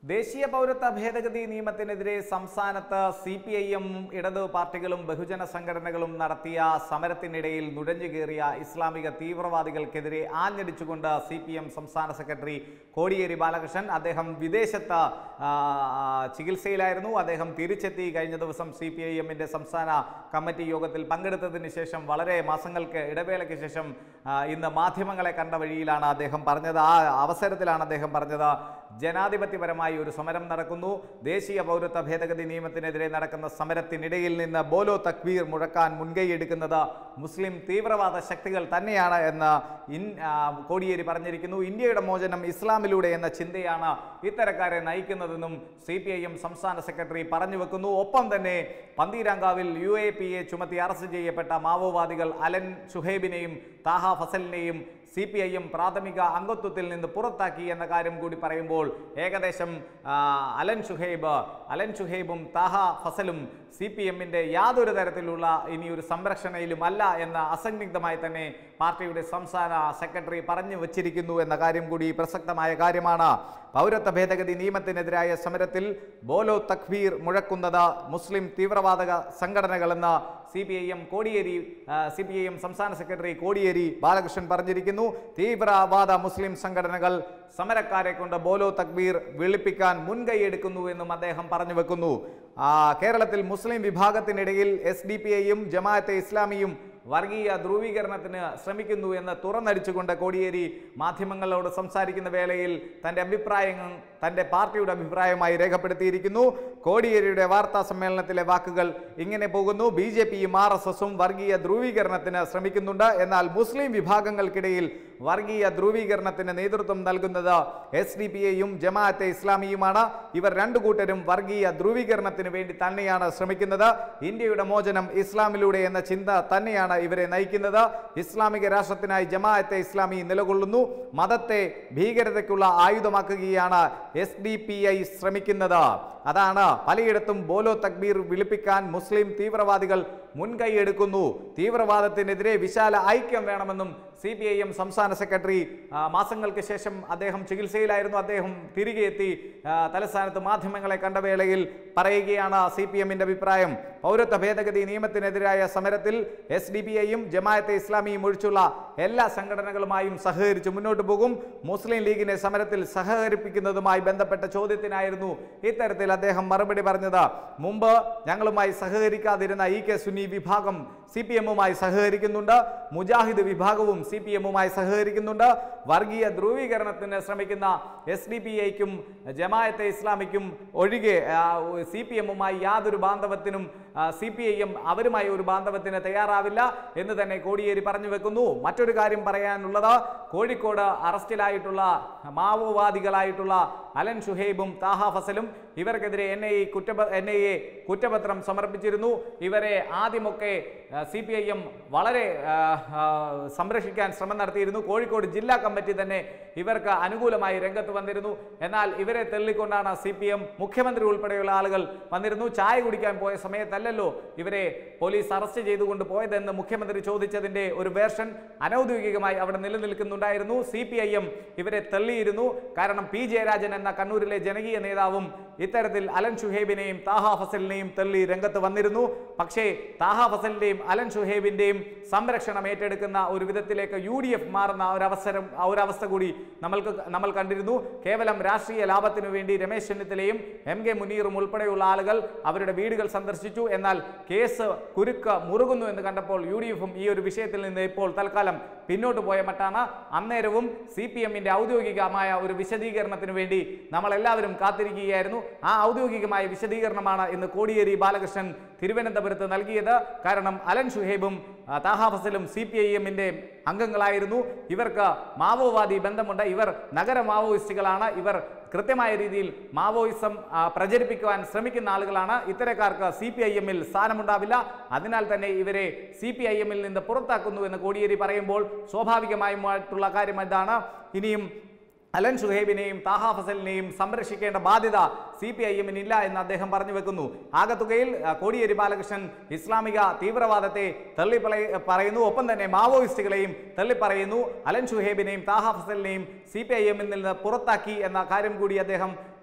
ദേശീയ പൗരത്വ ഭേദഗതി നിയമത്തിനെതിരെ സംസ്ഥാനത്ത് സി പി ഐ എമ്മും ഇടതു പാർട്ടികളും ബഹുജന സംഘടനകളും നടത്തിയ സമരത്തിനിടയിൽ നുഴഞ്ഞു കയറിയ ഇസ്ലാമിക തീവ്രവാദികൾക്കെതിരെ ആഞ്ഞടിച്ചുകൊണ്ട് സി പി എം സംസ്ഥാന സെക്രട്ടറി കോടിയേരി ബാലകൃഷ്ണൻ അദ്ദേഹം വിദേശത്ത് ആ, ചികിത്സയിലായിരുന്നു അദ്ദേഹം തിരിച്ചെത്തി കഴിഞ്ഞ ദിവസം സി പി ഐ എമ്മിൻ്റെ സംസ്ഥാന കമ്മിറ്റി യോഗത്തിൽ പങ്കെടുത്തതിന് ശേഷം വളരെ മാസങ്ങൾക്ക് ഇടവേളയ്ക്ക് ശേഷം ആ, ഇന്ന് മാധ്യമങ്ങളെ കണ്ട വഴിയിലാണ് അദ്ദേഹം പറഞ്ഞത് ആ അവസരത്തിലാണ് അദ്ദേഹം പറഞ്ഞത് ജനാധിപത്യപരമായി ഒരു സമരം നടക്കുന്നു ദേശീയ പൗരത്വ ഭേദഗതി നിയമത്തിനെതിരെ നടക്കുന്ന സമരത്തിനിടയിൽ നിന്ന് ബോലോ തക്വീർ മുഴക്കാൻ മുൻകൈയെടുക്കുന്നത് മുസ്ലിം തീവ്രവാദ ശക്തികൾ തന്നെയാണ് എന്ന് ഇൻ ആ, കോടിയേരി പറഞ്ഞിരിക്കുന്നു ഇന്ത്യയുടെ മോചനം ഇസ്ലാമിലൂടെ എന്ന ചിന്തയാണ് ഇത്തരക്കാരെ നയിക്കുന്നതെന്നും സി പി ഐ എം സംസ്ഥാന സെക്രട്ടറി പറഞ്ഞു വെക്കുന്നു ഒപ്പം തന്നെ പന്തീരാങ്കാവിൽ യു എ പി എ ചുമത്തി അറസ്റ്റ് ചെയ്യപ്പെട്ട മാവോവാദികൾ അലൻ ഷുഹൈബിനെയും താഹ ഫസലിനെയും സി പി ഐ എം പ്രാഥമിക അംഗത്വത്തിൽ നിന്ന് പുറത്താക്കി എന്ന കാര്യം കൂടി പറയുമ്പോൾ ഏകദേശം ആ, അലൻ ഷുഹൈബ് അലൻ ഷുഹൈബും താഹ ഫസലും സി പി എമ്മിൻ്റെ യാതൊരു തരത്തിലുള്ള ഇനിയൊരു സംരക്ഷണയിലുമല്ല എന്ന അസന്നിഗ്ധമായി തന്നെ പാർട്ടിയുടെ സംസ്ഥാന സെക്രട്ടറി പറഞ്ഞു വച്ചിരിക്കുന്നു എന്ന കാര്യം കൂടി പ്രസക്തമായ കാര്യമാണ് പൗരത്വ ഭേദഗതി നിയമത്തിനെതിരായ സമരത്തിൽ ബോലോ തക്വീർ മുഴക്കുന്നത് മുസ്ലിം തീവ്രവാദക സംഘടനകളെന്ന് C P I M Kodiyeri C P I M സംസ്ഥാന സെക്രട്ടറി കോടിയേരി ബാലകൃഷ്ണൻ പറഞ്ഞിരിക്കുന്നു തീവ്രവാദ മുസ്ലിം സംഘടനകൾ സമരക്കാരെ കൊണ്ട് ബോലോ തക്ബീർ വിളിപ്പിക്കാൻ മുൻകൈയെടുക്കുന്നു എന്നും അദ്ദേഹം പറഞ്ഞു വെക്കുന്നു ആ, കേരളത്തിൽ മുസ്ലിം വിഭാഗത്തിനിടയിൽ എസ് ഡി പി ഐയും ജമാഅത്തെ ഇസ്ലാമിയും വർഗീയ ധ്രുവീകരണത്തിന് ശ്രമിക്കുന്നു എന്ന് തുറന്നടിച്ചുകൊണ്ട് കോടിയേരി മാധ്യമങ്ങളോട് സംസാരിക്കുന്ന വേളയിൽ തൻ്റെ അഭിപ്രായങ്ങൾ തൻ്റെ പാർട്ടിയുടെ അഭിപ്രായമായി രേഖപ്പെടുത്തിയിരിക്കുന്നു കോടിയേരിയുടെ വാർത്താ സമ്മേളനത്തിലെ വാക്കുകൾ ഇങ്ങനെ പോകുന്നു ബി ജെ പിയും ആർ എസ് എസും വർഗീയ ധ്രുവീകരണത്തിന് ശ്രമിക്കുന്നുണ്ട് എന്നാൽ മുസ്ലിം വിഭാഗങ്ങൾക്കിടയിൽ വർഗീയ ധ്രുവീകരണത്തിന് നേതൃത്വം നൽകുന്നത് എസ് ഡി പി എയും ജമാഅത്തെ ഇസ്ലാമിയുമാണ് ഇവർ രണ്ടു കൂട്ടരും വർഗീയ ധ്രുവീകരണത്തിന് വേണ്ടി തന്നെയാണ് ശ്രമിക്കുന്നത് ഇന്ത്യയുടെ മോചനം ഇസ്ലാമിലൂടെ എന്ന ചിന്ത തന്നെയാണ് ഇവരെ നയിക്കുന്നത് ഇസ്ലാമിക രാഷ്ട്രത്തിനായി ജമാഅത്തെ ഇസ്ലാമി നിലകൊള്ളുന്നു മതത്തെ ഭീകരതയ്ക്കുള്ള ആയുധമാക്കുകയാണ് എസ് ഡി പി ഐ ശ്രമിക്കുന്നത് അതാണ് പലയിടത്തും ബോലോ തക്ബീർ വിളിപ്പിക്കാൻ മുസ്ലിം തീവ്രവാദികൾ മുൻകൈയെടുക്കുന്നു തീവ്രവാദത്തിനെതിരെ വിശാല ഐക്യം വേണമെന്നും സി പി ഐ എം സംസ്ഥാന സെക്രട്ടറി ആ, മാസങ്ങൾക്ക് ശേഷം അദ്ദേഹം ചികിത്സയിലായിരുന്നു അദ്ദേഹം തിരികെ എത്തി ആ, തലസ്ഥാനത്ത് മാധ്യമങ്ങളെ കണ്ട വേളയിൽ പറയുകയാണ് സി പി എമ്മിന്റെ അഭിപ്രായം പൗരത്വ ഭേദഗതി നിയമത്തിനെതിരായ സമരത്തിൽ എസ് ഡി പി ഐയും ജമാഅത്തെ ഇസ്ലാമിയും ഒഴിച്ചുള്ള എല്ലാ സംഘടനകളുമായും സഹകരിച്ച് മുന്നോട്ട് പോകും മുസ്ലിം ലീഗിനെ സമരത്തിൽ സഹകരിപ്പിക്കുന്നതുമായി ബന്ധപ്പെട്ട ചോദ്യത്തിനായിരുന്നു ഇത്തരത്തിൽ അദ്ദേഹം മറുപടി പറഞ്ഞത് മുമ്പ് ഞങ്ങളുമായി സഹകരിക്കാതിരുന്ന ഇ കെ സുന്നി വിഭാഗം സി പി എമ്മുമായി സഹകരിക്കുന്നുണ്ട് മുജാഹിദ് വിഭാഗവും സി പി എമ്മുമായി സഹകരിക്കുന്നുണ്ട് വർഗീയ ധ്രുവീകരണത്തിന് ശ്രമിക്കുന്ന എസ് ഡി പി ഐക്കും ജമായത്തെ ഇസ്ലാമിക്കും ഒഴികെ സി പി എമ്മുമായി യാതൊരു ബാന്ധവത്തിനും സി പി ഐ എം അവരുമായി ഒരു ബാന്ധവത്തിന് തയ്യാറാവില്ല എന്ന് തന്നെ കോടിയേരി പറഞ്ഞു വെക്കുന്നു മറ്റൊരു കാര്യം പറയാനുള്ളത് കോഴിക്കോട് അറസ്റ്റിലായിട്ടുള്ള മാവോവാദികളായിട്ടുള്ള അലൻ ഷുഹൈബും താഹ ഫസലും ഇവർക്കെതിരെ എൻ ഐ കുറ്റ എൻ ഐ എ കുറ്റപത്രം സമർപ്പിച്ചിരുന്നു ഇവരെ ആദ്യമൊക്കെ സി പി ഐ എം വളരെ ആ, ആ, സംരക്ഷിക്കാൻ ശ്രമം നടത്തിയിരുന്നു കോഴിക്കോട് ജില്ലാ കമ്മിറ്റി തന്നെ ഇവർക്ക് അനുകൂലമായി രംഗത്ത് വന്നിരുന്നു എന്നാൽ ഇവരെ തള്ളിക്കൊണ്ടാണ് സി പി എം മുഖ്യമന്ത്രി ഉൾപ്പെടെയുള്ള ആളുകൾ വന്നിരുന്നു ചായ കുടിക്കാൻ പോയ സമയത്തല്ലല്ലോ ഇവരെ പോലീസ് അറസ്റ്റ് ചെയ്തുകൊണ്ട് പോയതെന്ന് മുഖ്യമന്ത്രി ചോദിച്ചതിന്റെ ഒരു വേർഷൻ അനൗദ്യോഗികമായി അവിടെ നിലനിൽക്കുന്നുണ്ടായിരുന്നു സി പി ഐ എം ഇവരെ തള്ളിയിരുന്നു കാരണം പി ജയരാജൻ എന്ന കണ്ണൂരിലെ ജനകീയ നേതാവും ഇത്തരത്തിൽ അലൻ ഷുഹൈബിനെയും താഹ ഫസലിനെയും തള്ളി രംഗത്ത് വന്നിരുന്നു പക്ഷേ താഹ ഫസലിന്റെയും അലൻ ഷുഹൈബിന്റെയും സംരക്ഷണം ഏറ്റെടുക്കുന്ന ഒരു വിധത്തിലേക്ക് യു ഡി എഫ് മാറുന്ന ഒരവസരം ആ ഒരവസ്ഥ കൂടി നമ്മൾക്ക് നമ്മൾ കണ്ടിരുന്നു കേവലം രാഷ്ട്രീയ ലാഭത്തിനു വേണ്ടി രമേശ് ചെന്നിത്തലയും എം കെ മുനീറും ഉൾപ്പെടെയുള്ള ആളുകൾ അവരുടെ വീടുകൾ സന്ദർശിച്ചു എന്നാൽ കേസ് കുരുക്ക് മുറുകുന്നു എന്ന് കണ്ടപ്പോൾ യു ഡി എഫും ഈ ഒരു വിഷയത്തിൽ നിന്ന് ഇപ്പോൾ തൽക്കാലം പിന്നോട്ട് പോയ മട്ടാണ് അന്നേരവും സി പി എമ്മിന്റെ ഔദ്യോഗികമായ ഒരു വിശദീകരണത്തിന് വേണ്ടി നമ്മൾ എല്ലാവരും കാത്തിരിക്കുകയായിരുന്നു ആ ഔദ്യോഗികമായ വിശദീകരണമാണ് ഇന്ന് കോടിയേരി ബാലകൃഷ്ണൻ തിരുവനന്തപുരത്ത് നൽകിയത് കാരണം അലൻ ഷുഹൈബും ആ, താഹ ഫസലും സി പി ഐ എമ്മിന്റെ അംഗങ്ങളായിരുന്നു ഇവർക്ക് മാവോവാദി ബന്ധമുണ്ട് ഇവർ നഗര മാവോയിസ്റ്റുകളാണ് ഇവർ കൃത്യമായ രീതിയിൽ മാവോയിസം ആ, പ്രചരിപ്പിക്കുവാൻ ശ്രമിക്കുന്ന ആളുകളാണ് ഇത്തരക്കാർക്ക് സി പി ഐ എമ്മിൽ സ്ഥാനമുണ്ടാവില്ല അതിനാൽ തന്നെ ഇവരെ സി പി ഐ എമ്മിൽ നിന്ന് പുറത്താക്കുന്നു എന്ന് കോടിയേരി പറയുമ്പോൾ സ്വാഭാവികമായുമായിട്ടുള്ള കാര്യം ഇതാണ് ഇനിയും അലൻ ഷുഹൈബിനെയും താഹ ഫസലിനെയും സംരക്ഷിക്കേണ്ട ബാധ്യത സി പി ഐ എമ്മിനില്ല എന്ന് അദ്ദേഹം പറഞ്ഞു വെക്കുന്നു ആകത്തുകയിൽ ആ, കോടിയേരി ബാലകൃഷ്ണൻ ഇസ്ലാമിക തീവ്രവാദത്തെ തള്ളി പറയ- പറയുന്നു ഒപ്പം തന്നെ മാവോയിസ്റ്റുകളെയും തള്ളിപ്പറയുന്നു അലൻ ഷുഹൈബിനെയും താഹ ഫസലിനെയും സി പി ഐ എമ്മിൽ നിന്ന് പുറത്താക്കി എന്ന കാര്യം കൂടി അദ്ദേഹം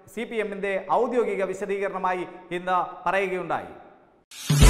സി പി എമ്മിൻ്റെ ഔദ്യോഗിക വിശദീകരണമായി ഇന്ന് പറയുകയുണ്ടായി